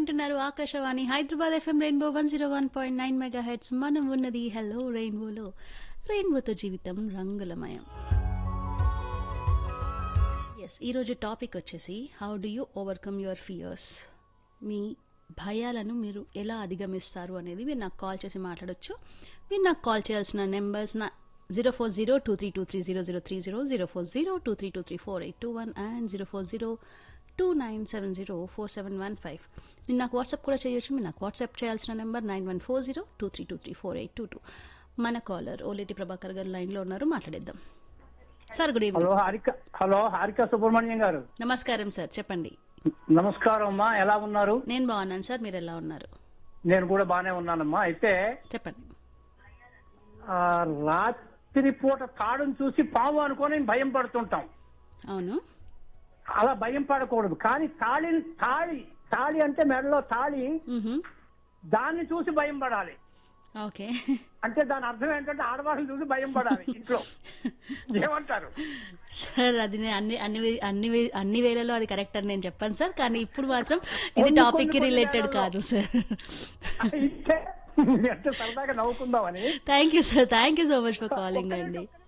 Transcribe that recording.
వింటున్నారు Akashvani Hyderabad FM rainbow one zero one point nine megahertz మనం ఉన్నది హలో రెయిన్బోలో రెయిన్బోతో జీవితం రంగులమయం ఎస్ ఈరోజు టాపిక్ వచ్చేసి how do you overcome your fears మీ భయాలను మీరు ఎలా అధిగమిస్తారు అనేది మీరు నాకు కాల్ చేసి మాట్లాడొచ్చు మీరు నాకు కాల్ చేయాల్సిన నెంబర్స్ నా zero four zero two three two three zero zero three zero zero four zero two three two three four eight two one and zero four zero two nine seven zero four seven one five మీరు నాకు WhatsApp కూడా చేయొచ్చు మీరు నాకు WhatsApp చేయాల్సిన number nine one four zero two three two three four eight two two మన caller Oleti Prabhakar garu లైన్లో ఉన్నారు మాట్లాడేద్దాం sir good evening hello Harika hello Harika Subrahmanyam garu నమస్కారం సార్ చెప్పండి నమస్కారం అమ్మా ఎలా ఉన్నారు నేను బాగున్నాను సార్ మీరు ఎలా ఉన్నారు నేను కూడా బానే ఉన్నానమ్మా అయితే చెప్పండి ఆ, రాత్రి పూట తాడును చూసి పాము అనుకొని భయం పడుతుంటాం అవును అలా భయం పడకూడదు కానీ తాళి తాళి తాళి అంటే మెడలో తాళి మ్హూ. దాన్ని చూసి భయం పడాలి ఓకే అంటే దాని అర్థం ఏంటంటే ఆడవాళ్ళని చూసి భయం పడాలి ఇంట్లో ఏమంటారు సార్ అది నేను అన్ని అన్ని వే- అన్ని వే- అన్ని వేళలో అది కరెక్ట్ అని నేను చెప్పాను సార్ కానీ ఇప్పుడు మాత్రం ఇది కొన్ని- టాపిక్ కి కొన్ని రిలేటెడ్ వేళల్లో. కాదు సార్ అంటే అంటే సరదాగా నవ్వుకుందామని thank you sir thank you so much for calling అండి